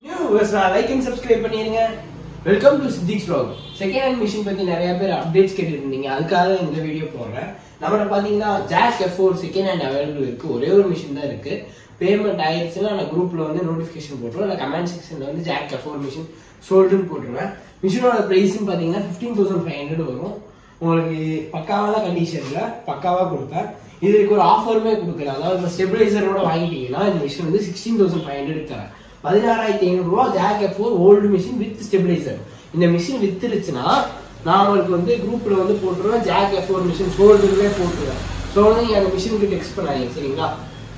like and subscribe பண்ணிருங்க welcome to சித்திக்ஸ் vlog second hand machine பத்தி நிறைய பேர் அப்டேட்ஸ் கேட்டுருந்தீங்க அதுக்காக தான் இந்த வீடியோ போடுறேன் நம்மள பாத்தீங்கன்னா Jack F four second hand available இருக்கு ஒரே ஒரு மிஷின் தான் இருக்கு பேமெண்ட் ஆயிடுச்சுன்னா நான் குரூப்ல வந்து நோட்டிஃபிகேஷன் போட்டுருவேன் இல்லை கமெண்ட் செக்ஷன்ல வந்து ஜாக் எஃப் ஃபோர் மிஷின் சோல்டுன்னு போட்டுருவேன் மிஷினோட ப்ரைஸ்ன்னு பாத்தீங்கன்னா ஃபிஃப்டீன் தௌசண்ட் ஃபைவ் ஹண்ட்ரட் வரும் உங்களுக்கு பக்காவான கண்டிஷன்ல பக்காவா கொடுப்பேன் இதுக்கு ஒரு ஆஃபருமே கொடுக்குறேன் அதாவது இப்போ ஸ்டெபிளைசரோட வாங்கிட்டீங்கன்னா இந்த மிஷின் வந்து சிக்ஸ்டீன் தௌசண்ட் ஃபைவ் ஹண்ட்ரட் தரேன் பதினாறாயிரத்தி ஐநூறுரூவா Jack F four old machine with stabilizer இந்த மிஷின் வித்துருச்சுன்னா நான் உங்களுக்கு வந்து குரூப்ல வந்து போட்டுருவேன் ஜாக் எஃப் ஃபோர் மிஷின் சோல்டுமே போட்டுருவேன் ஸோ வந்து நீங்கள் அந்த மிஷினுக்கு டெக்ஸ்ட் பண்ணாதீங்க சரிங்களா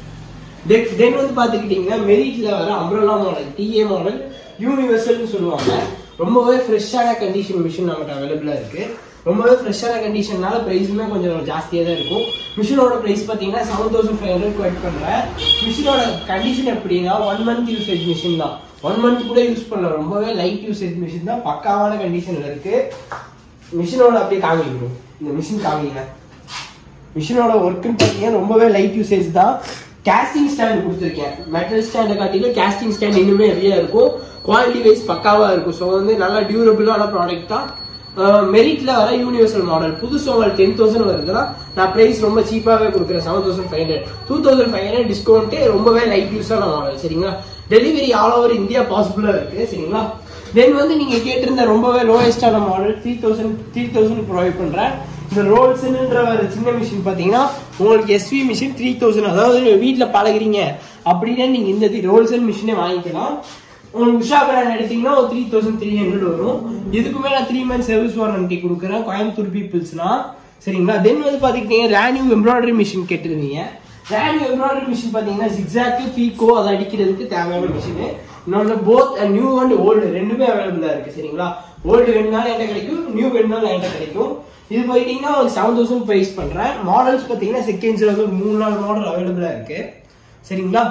தென் வந்து பார்த்துக்கிட்டிங்கன்னா மெரிட்ல வர அம்ரலா மாடல் டிஏ மாடல் யூனிவர்சல்னு சொல்லுவாங்க ரொம்பவே ஃப்ரெஷ்ஷான கண்டிஷன் மிஷின் நம்மகிட்ட அவைலபிளாக இருக்கு ரொம்பவே ஃப்ரெஷ்ஷான கண்டிஷன்னால ப்ரைஸுமே கொஞ்சம் ஜாஸ்தியாக தான் இருக்கும் மிஷினோட ப்ரைஸ் பார்த்தீங்கன்னா seven thousand five hundred quote பண்ணுறேன் மிஷினோட கண்டிஷன் எப்படின்னா ஒன் மந்த் யூசேஜ் மிஷின் தான் ஒன் மந்த் கூட யூஸ் பண்ணல ரொம்பவே லைட் யூசேஜ் மிஷின் தான் பக்காவான கண்டிஷனில் இருக்கு மிஷினோட அப்படியே காமிக்கணும் இந்த மிஷின் காமிங்க மிஷினோட ஒர்க்குன்னு பார்த்தீங்கன்னா ரொம்பவே லைட் யூசேஜ் தான் கேஸ்டிங் ஸ்டாண்ட் கொடுத்துருக்கேன் மெட்டல் ஸ்டாண்டை காட்டிலும் கேஸ்டிங் ஸ்டாண்ட் இன்னுமே நிறைய இருக்கும் குவாலிட்டி வைஸ் பக்காவா இருக்கும் ஸோ வந்து நல்லா டியூரபிளான ப்ராடக்ட் தான் மெரிட்ல வர யூனிவர்சல் மாடல் புதுசு உங்களுக்கு டென் தௌசண்ட் வருதுன்னா நான் பிரைஸ் ரொம்ப சீப்பாகவே கொடுக்குறேன் seven thousand five hundred two thousand five hundred discount ரொம்பவே லைட் யூஸான மாடல் சரிங்களா டெலிவரி ஆல் ஓவர் இந்தியா பாசிபிளா இருக்கு சரிங்களா தென் வந்து நீங்க கேட்டிருந்த ரொம்பவே லோயஸ்டான model three thousand three thousand provide பண்றேன் இந்த ரோல்ஸ்ன்ற ஒரு சின்ன மிஷின் பாத்தீங்கன்னா உங்களுக்கு எஸ்வி மிஷின் த்ரீ தௌசண்ட் அதாவது வீட்டுல பழகுறீங்க அப்படின்னா நீங்க இந்த ரோல்சன் மிஷினே வாங்கிக்கலாம் உங்களுக்கு உஷா பிராண்ட் எடுத்தீங்கன்னா ஒரு த்ரீ தௌசண்ட் த்ரீ ஹண்ட்ரட் வரும் இதுக்குமே நான் த்ரீ மந்த் சர்வீஸ் வாரண்டி கொடுக்குறேன் கோயம்புத்தூர் பீப்புள்ஸ்னா சரிங்களா தென் வந்து பாத்துக்கிட்டீங்க ரேனியூ எம்ப்ராய்டரி மிஷின் கேட்டிருந்தீங்க ரேனியூ எம்ப்ராய்டரி மிஷின் பாத்தீங்கன்னா ஜிக்ஸாக்கு பீக்கோ அதை அடிக்கிறதுக்கு தேவையான மிஷின் இன்னொன்று போத் நியூ அண்ட் ஓல்டு ரெண்டுமே அவைலபிளா இருக்கு சரிங்களா ஓல்டு வேணுனாலும் என்கிட்ட கிடைக்கும் நியூ வேணுனாலும் என்கிட்ட கிடைக்கும் இது போயிட்டீங்கன்னா ஒரு செவன் தௌசண்ட் ப்ரைஸ் பண்றேன் மாடல்ஸ் பாத்தீங்கன்னா செகண்ட்ஸ்ல வந்து மூணு நாலு மாடல் அவைலபிளா இருக்கு சரிங்களா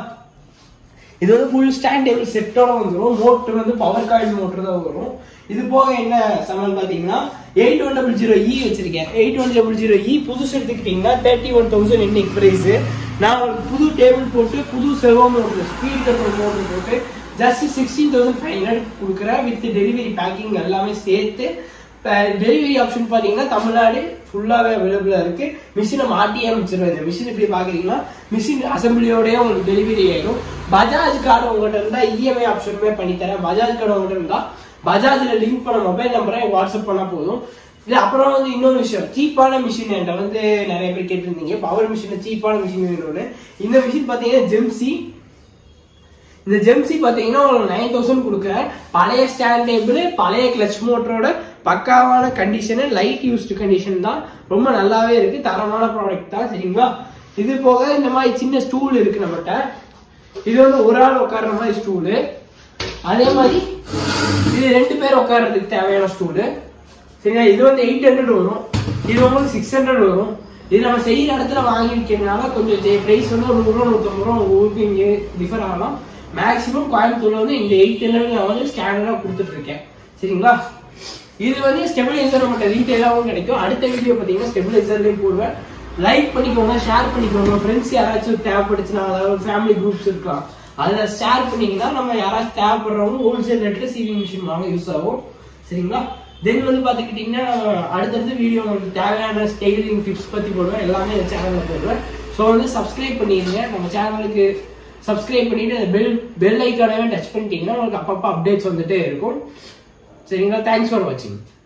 இது வந்து ஃபுல் ஸ்டாண்ட் டேபிள் செட்டோட வந்துடும் மோட்டர் வந்து பவர் காயில் மோட்டர் தான் வரும் இது போக என்ன சமன் பாத்தீங்கன்னா eight one double zero E வச்சிருக்கேன் eight one double zero E புதுசு எடுத்துக்கிட்டீங்கன்னா தேர்ட்டி ஒன் தௌசண்ட் இன்னைக்கு பிரைஸ் நான் உங்களுக்கு புது டேபிள் போட்டு புது servo motor speed control motor போட்டு just sixteen thousand five hundred கொடுக்குறேன் வித் டெலிவரி பேக்கிங் எல்லாமே சேர்த்து டெலிவரி ஆப்ஷன் பாத்தீங்கன்னா தமிழ்நாடு ஃபுல்லாவே அவைலபிளா இருக்கு மிஷினை மாட்டி அமைச்சிருவேன் இந்த மிஷின் இப்படி பாக்குறீங்கன்னா மிஷின் அசம்பிளியோடய உங்களுக்கு டெலிவரி ஆயிடும் பஜாஜ் கார்டு உங்ககிட்ட இருந்தா இஎம்ஐ ஆப்ஷனுமே பண்ணி தரேன் பஜாஜ் கார்டு உங்ககிட்ட இருந்தா பஜாஜ்ல லிங்க் பண்ண மொபைல் நம்பரை வாட்ஸ்அப் பண்ணா போதும் இது அப்புறம் வந்து இன்னொரு விஷயம் சீப்பான மிஷின் என்கிட்ட வந்து நிறைய பேர் கேட்டிருந்தீங்க பவர் மிஷின் சீப்பான மிஷின் வேணும்னு இந்த மிஷின் பாத்தீங்கன்னா ஜெம்சி இந்த ஜெம்சி பாத்தீங்கன்னா உங்களுக்கு நைன் தௌசண்ட் கொடுக்குறேன் பழைய ஸ்டாண்ட் டேபிள் பழைய கிளச் மோட்டரோட பக்காவான கண்டிஷனு லைட் யூஸ்டு கண்டிஷன் தான் ரொம்ப நல்லாவே இருக்கு தரமான ப்ராடக்ட் தான் சரிங்களா இது போக இந்த மாதிரி சின்ன ஸ்டூல் இருக்கு நம்மகிட்ட இது வந்து ஒரு ஆள் உட்கார்ற மாதிரி ஸ்டூலு அதே மாதிரி இது ரெண்டு பேர் உட்கார்றதுக்கு தேவையான ஸ்டூலு சரிங்களா இது வந்து எயிட் ஹண்ட்ரட் வரும் இது உங்களுக்கு சிக்ஸ் ஹண்ட்ரட் வரும் இது நம்ம செய்யற இடத்துல வாங்கி விற்கிறதுனால கொஞ்சம் பிரைஸ் வந்து ஒரு நூறுரூவா நூற்றம்பது ரூபா உங்க ஊருக்கு இங்கே டிஃபர் ஆகலாம் மேக்ஸிமம் கோயம்புத்தூர்ல வந்து இந்த எயிட் ஹண்ட்ரட் நான் வந்து ஸ்கேனரா கொடுத்துட்டு இருக்கேன் சரிங்களா இது வந்து ஸ்டெபிலைசர் நம்மகிட்ட ரீட்டைலாகவும் கிடைக்கும் அடுத்த வீடியோ பார்த்தீங்கன்னா ஸ்டெபிலைசர்லேயும் போடுவேன் லைக் பண்ணிக்கோங்க ஷேர் பண்ணிக்கோங்க ஃப்ரெண்ட்ஸ் யாராச்சும் தேவைப்படுச்சுன்னா அதாவது ஃபேமிலி குரூப்ஸ் இருக்கலாம் அதில் ஷேர் பண்ணீங்கன்னா நம்ம யாராச்சும் தேவைப்படுறவங்க ஹோல்சேல் ரேட்டில் சீவிங் மிஷின் வாங்க யூஸ் ஆகும் சரிங்களா தென் வந்து பார்த்துக்கிட்டிங்கன்னா அடுத்தடுத்த வீடியோ உங்களுக்கு தேவையான டெய்லரிங் டிப்ஸ் பற்றி போடுவேன் எல்லாமே இந்த சேனலில் போடுவேன் ஸோ வந்து சப்ஸ்கிரைப் பண்ணிடுங்க நம்ம சேனலுக்கு சப்ஸ்கிரைப் பண்ணிட்டு அந்த பெல் பெல் ஐக்கானவே டச் பண்ணிட்டீங்கன்னா உங்களுக்கு அப்பப்போ அப்டேட்ஸ் வந்துட்டே இருக்கும் சரிங்களா தேங்க்ஸ் ஃபார் வாட்சிங்